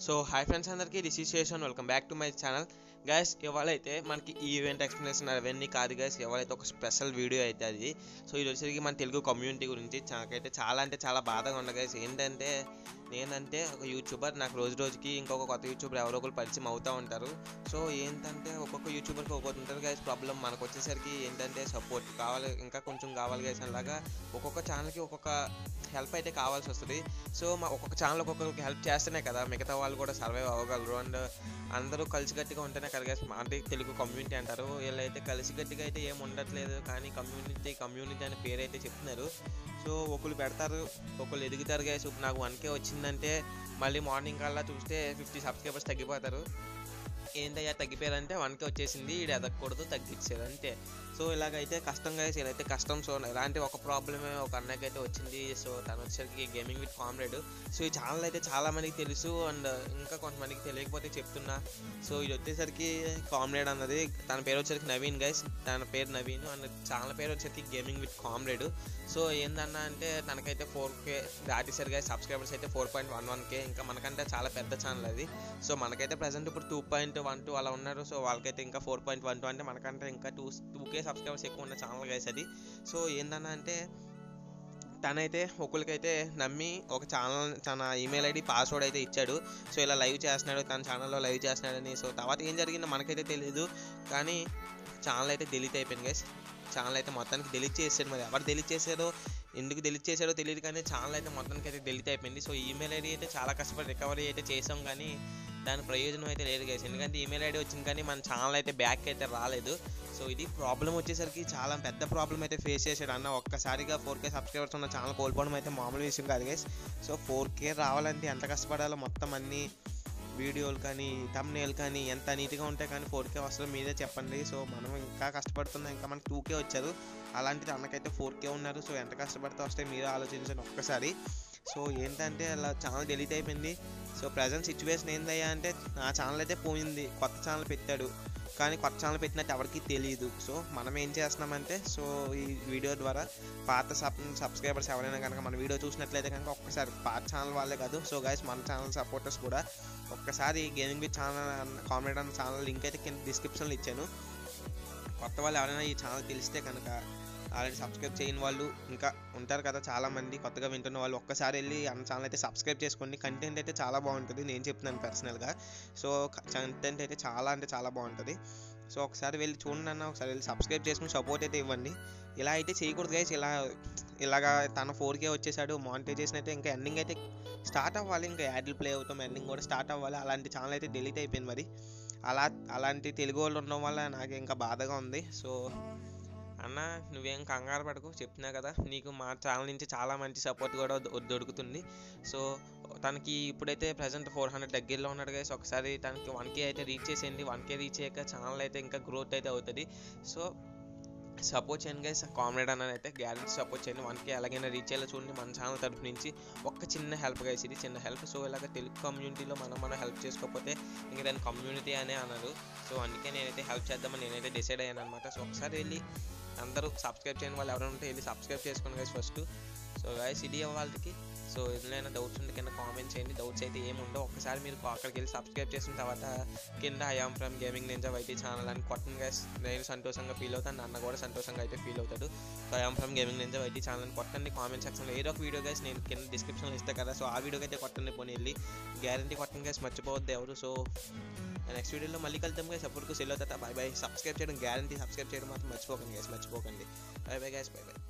so hi friends అందరికీ this ఈ session welcome back to my channel guys ఇవాళ అయితే మనకి ఈ ఈవెంట్ ఎక్స్ప్లెనేషన్ అవన్నీ కాదు గైస్ ఇవాళైతే ఒక స్పెషల్ వీడియో అయితే అది సో ఇది వచ్చేసరికి మన తెలుగు కమ్యూనిటీ గురించి నాకైతే చాలా అంటే చాలా బాధగా ఉంది గైస్ ఏంటంటే నేనంటే ఒక యూట్యూబర్ నాకు రోజు రోజుకి ఇంకొక కొత్త యూట్యూబర్ ఎవరో ఒకరు పరిచయం అవుతూ ఉంటారు సో ఏంటంటే ఒక్కొక్క యూట్యూబర్కి ఒక్కొక్కటి ఉంటుంది గైస్ ప్రాబ్లం మనకు వచ్చేసరికి ఏంటంటే సపోర్ట్ కావాలి ఇంకా కొంచెం కావాలి గైస్ అలాగా ఒక్కొక్క ఛానల్కి ఒక్కొక్క హెల్ప్ అయితే కావాల్సి వస్తుంది సో మా ఒక్కొక్క ఛానల్ ఒక్కొక్కరికి హెల్ప్ చేస్తేనే కదా మిగతా వాళ్ళు కూడా సర్వైవ్ అవ్వగలరు అండ్ అందరూ కలిసికట్టుగా ఉంటేనే కదా guys అంటే తెలుగు కమ్యూనిటీ అంటారు వీళ్ళైతే కలిసికట్టుగా అయితే ఏం ఉండట్లేదు కానీ కమ్యూనిటీ కమ్యూనిటీ అనే పేరు అయితే చెప్తున్నారు సో ఒకళ్ళు పెడతారు ఒకళ్ళు ఎదుగుతారు గైస్ ఇప్పుడు నాకు వన్ కే వచ్చిందంటే మళ్ళీ మార్నింగ్ కల్లా చూస్తే ఫిఫ్టీ సబ్స్క్రైబర్స్ తగ్గిపోతారు ఏంటయ్యా తగ్గిపోయారంటే వన్కే వచ్చేసింది ఇది ఎదగకూడదు తగ్గించారు అంతే సో ఇలాగైతే కష్టంగా ఇదైతే కష్టం సో ఇలాంటి ఒక ప్రాబ్లమే ఒక అన్నకి అయితే వచ్చింది సో తను వచ్చేసరికి గేమింగ్ విత్ కామ్రేడ్ సో ఈ ఛానల్ అయితే చాలా మందికి తెలుసు అండ్ ఇంకా కొంతమందికి తెలియకపోతే చెప్తున్నా సో ఇది వచ్చేసరికి కామ్రేడ్ అన్నది తన పేరు వచ్చేసరికి నవీన్ గైస్ తన పేరు నవీన్ అండ్ ఛానల్ పేరు వచ్చేసరికి గేమింగ్ విత్ కామ్రేడ్ సో ఏందన్నా అంటే తనకైతే ఫోర్ కే దాటేసారు గైస్ సబ్స్క్రైబర్స్ అయితే four point one one K ఇంకా మనకంటే చాలా పెద్ద ఛానల్ అది సో మనకైతే ప్రజెంట్ ఇప్పుడు టూ పాయింట్ వన్ టూ అలా ఉన్నారు సో వాళ్ళకైతే ఇంకా ఫోర్ పాయింట్ వన్ టూ అంటే మనకంటే ఇంకా టూ టూ కే సబ్స్క్రైబర్స్ ఎక్కువ ఉన్న ఛానల్ గైస్ అది సో ఏందన్నా అంటే తనైతే ఒకరికైతే నమ్మి ఒక ఛానల్ తన ఈమెయిల్ ఐడి పాస్వర్డ్ అయితే ఇచ్చాడు సో ఇలా లైవ్ చేస్తున్నాడు తన ఛానల్లో లైవ్ చేస్తున్నాడని సో తర్వాత ఏం జరిగిందో మనకైతే తెలియదు కానీ ఛానల్ అయితే డిలీట్ అయిపోయింది గైస్ ఛానల్ అయితే మొత్తానికి డిలీట్ చేసాడు మరి ఎవరు డిలీట్ చేశారో ఎందుకు డిలీట్ చేశాడో తెలియదు కానీ ఛానల్ అయితే మొత్తానికి అయితే డిలీట్ అయిపోయింది సో ఈమెయిల్ ఐడి అయితే చాలా కష్టపడి రికవరీ అయితే చేసాం కానీ దాని ప్రయోజనం అయితే లేదు గైస్ ఎందుకంటే ఈమెయిల్ ఐడి వచ్చింది కానీ మన ఛానల్ అయితే బ్యాక్ అయితే రాలేదు సో ఇది ప్రాబ్లం వచ్చేసరికి చాలా పెద్ద ప్రాబ్లం అయితే ఫేస్ చేశాడు అన్న ఒక్కసారిగా ఫోర్ కే సబ్స్క్రైబర్స్ ఉన్న ఛానల్ కోల్పోవడం అయితే మామూలు విషయం కాదు గైస్ సో ఫోర్ కే రావాలంటే ఎంత కష్టపడాలో మొత్తం అన్ని వీడియోలు కానీ తమ్నేల్ కానీ ఎంత నీట్గా ఉంటే కానీ ఫోర్ కే వస్తుందో మీరే చెప్పండి సో మనం ఇంకా కష్టపడుతున్నాం ఇంకా మనకి టూ కే వచ్చారు అలాంటిది అన్నకైతే ఫోర్ కే ఉన్నారు సో ఎంత కష్టపడితే వస్తే మీరే ఆలోచించండి ఒక్కసారి సో ఏంటంటే అలా ఛానల్ డిలీట్ అయిపోయింది సో ప్రజెంట్ సిచ్యువేషన్ ఏందయ్యా అంటే నా ఛానల్ అయితే పోయింది కొత్త ఛానల్ పెట్టాడు కానీ కొత్త ఛానల్ పెట్టినట్టు ఎవరికి తెలియదు సో మనం ఏం చేస్తున్నామంటే సో ఈ వీడియో ద్వారా పాత సబ్ సబ్స్క్రైబర్స్ ఎవరైనా కనుక మన వీడియో చూసినట్లయితే కనుక ఒక్కసారి పాత ఛానల్ వాళ్ళే కాదు సో గైస్ మన ఛానల్ సపోర్టర్స్ కూడా ఒక్కసారి గేమింగ్ విత్ ఛానల్ కామెడీ అన్న ఛానల్ లింక్ అయితే కింద డిస్క్రిప్షన్లో ఇచ్చాను కొత్త వాళ్ళు ఎవరైనా ఈ ఛానల్ తెలిస్తే కనుక ఆల్రెడీ సబ్స్క్రైబ్ చేయని వాళ్ళు ఇంకా ఉంటారు కదా చాలా మంది కొత్తగా వింటున్న వాళ్ళు ఒక్కసారి వెళ్ళి అన్న ఛానల్ అయితే సబ్స్క్రైబ్ చేసుకోండి కంటెంట్ అయితే చాలా బాగుంటుంది నేను చెప్తున్నాను పర్సనల్గా సో కంటెంట్ అయితే చాలా అంటే చాలా బాగుంటుంది సో ఒకసారి వెళ్ళి చూడండి అన్న ఒకసారి వెళ్ళి సబ్స్క్రైబ్ చేసుకుని సపోర్ట్ అయితే ఇవ్వండి ఇలా అయితే చేయకూడదు గైస్ ఇలా ఇలాగా తన ఫోర్ కే వచ్చేసాడు మానిటైజేషన్ అయితే ఇంకా ఎండింగ్ అయితే స్టార్ట్ అవ్వాలి ఇంకా యాడ్లు ప్లే అవుతాం ఎండింగ్ కూడా స్టార్ట్ అవ్వాలి అలాంటి ఛానల్ అయితే డిలీట్ అయిపోయింది మరి అలా అలాంటి తెలుగు వాళ్ళు ఉండడం వల్ల నాకు ఇంకా బాధగా ఉంది సో అన్న నువ్వేం కంగారు పడకు చెప్తున్నా కదా నీకు మా ఛానల్ నుంచి చాలా మంచి సపోర్ట్ కూడా దొ- దొరుకుతుంది సో తనకి ఇప్పుడైతే ప్రజెంట్ ఫోర్ హండ్రెడ్ దగ్గరలో ఉన్నాడు గైస్ ఒకసారి తనకి వన్ కే అయితే రీచ్ చేసేయండి వన్ కే రీచ్ అయ్యాక ఛానల్ అయితే ఇంకా గ్రోత్ అయితే అవుతుంది సో సపోర్ట్ చేయండి గైస్ కామ్రేడ్ అన్నది అయితే గ్యారెంటీ సపోర్ట్ చేయండి వన్ కే ఎలాగైనా రీచ్ అయ్యేలా చూడండి మన ఛానల్ తరపు నుంచి ఒక్క చిన్న హెల్ప్ గైస్ ఇది చిన్న హెల్ప్ సో ఇలాగ తెలుగు కమ్యూనిటీలో మనం మనం హెల్ప్ చేసుకోకపోతే ఇంక దాని కమ్యూనిటీ అనే అన్నారు సో అందుకే నేనైతే హెల్ప్ చేద్దామని నేనైతే డిసైడ్ అయ్యాను అనమాట సో ఒకసారి వెళ్ళి అందరూ సబ్స్క్రైబ్ చేయని వాళ్ళు ఎవరైనా ఉంటే వెళ్ళి సబ్స్క్రైబ్ చేసుకోండి గైస్ ఫస్ట్ సో గైస్ ఇది వాళ్ళకి సో ఏదైనా డౌట్స్ ఉంటే కింద కామెంట్ చేయండి డౌట్స్ అయితే ఏమి ఉండవు ఒక్కసారి మీరు అక్కడికి వెళ్ళి సబ్స్క్రైబ్ చేసిన తర్వాత కింద I am from gaming ninja YT channel అని కొట్టండి గైస్ నేను సంతోషంగా ఫీల్ అవుతాను అన్న కూడా సంతోషంగా అయితే ఫీల్ అవుతాడు so I am from gaming ninja YT channel అని కొట్టండి కామెంట్ సెక్షన్లో ఏదో ఒక వీడియో గైస్ నేను కింద డిస్క్రిప్షన్లో ఇస్తాను కదా సో ఆ వీడియోకి అయితే కొట్టండి పోనీ వెళ్ళి గ్యారంటీ కొట్టండి గైస్ మర్చిపోవద్దు ఎవరు సో నెక్స్ట్ వీడియోలో మళ్ళీ కలుద్దాం గైస్ అప్పటికు సెల్ అవుతా బాయ్ బాయ్ సబ్స్క్రైబ్ చేయడం గ్యారంటీ సబ్స్క్రైబ్ చేయడం మాత్రం మర్చిపోకండి గైస్ మర్చిపోకండి bye bye guys bye bye